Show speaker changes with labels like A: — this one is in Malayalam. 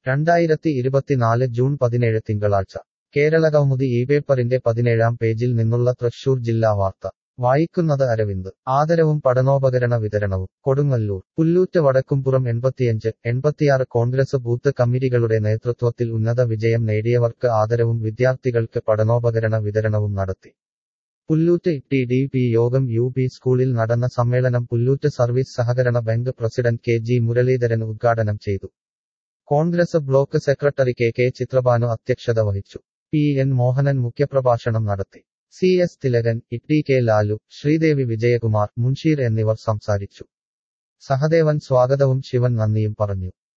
A: രണ്ടായിരത്തി ഇരുപത്തിനാല് ജൂൺ പതിനേഴ് തിങ്കളാഴ്ച കേരളകൗമുദി ഈ പേപ്പറിന്റെ പതിനേഴാം പേജിൽ നിന്നുള്ള തൃശൂർ ജില്ലാ വാർത്ത വായിക്കുന്നത് അരവിന്ദ് ആദരവും പഠനോപകരണ വിതരണവും കൊടുങ്ങല്ലൂർ പുല്ലൂറ്റ് വടക്കുംപുറം എൺപത്തിയഞ്ച് എൺപത്തിയാറ് കോൺഗ്രസ് ബൂത്ത് കമ്മിറ്റികളുടെ നേതൃത്വത്തിൽ ഉന്നത വിജയം നേടിയവർക്ക് ആദരവും വിദ്യാർത്ഥികൾക്ക് പഠനോപകരണ വിതരണവും നടത്തി പുല്ലൂറ്റ് ടി ഡി പി യോഗം യു പി സ്കൂളിൽ നടന്ന സമ്മേളനം പുല്ലൂറ്റ് സർവീസ് സഹകരണ bank president K G Muraleedharan ഉദ്ഘാടനം ചെയ്തു Congress block secretary K K Chitrabhanu അധ്യക്ഷത വഹിച്ചു പി എൻ മോഹനൻ മുഖ്യപ്രഭാഷണം നടത്തി C S Thilakan E K Lalu Sreedevi Vijayakumar Munsheer എന്നിവർ സംസാരിച്ചു സഹദേവൻ സ്വാഗതവും ശിവൻ നന്ദിയും പറഞ്ഞു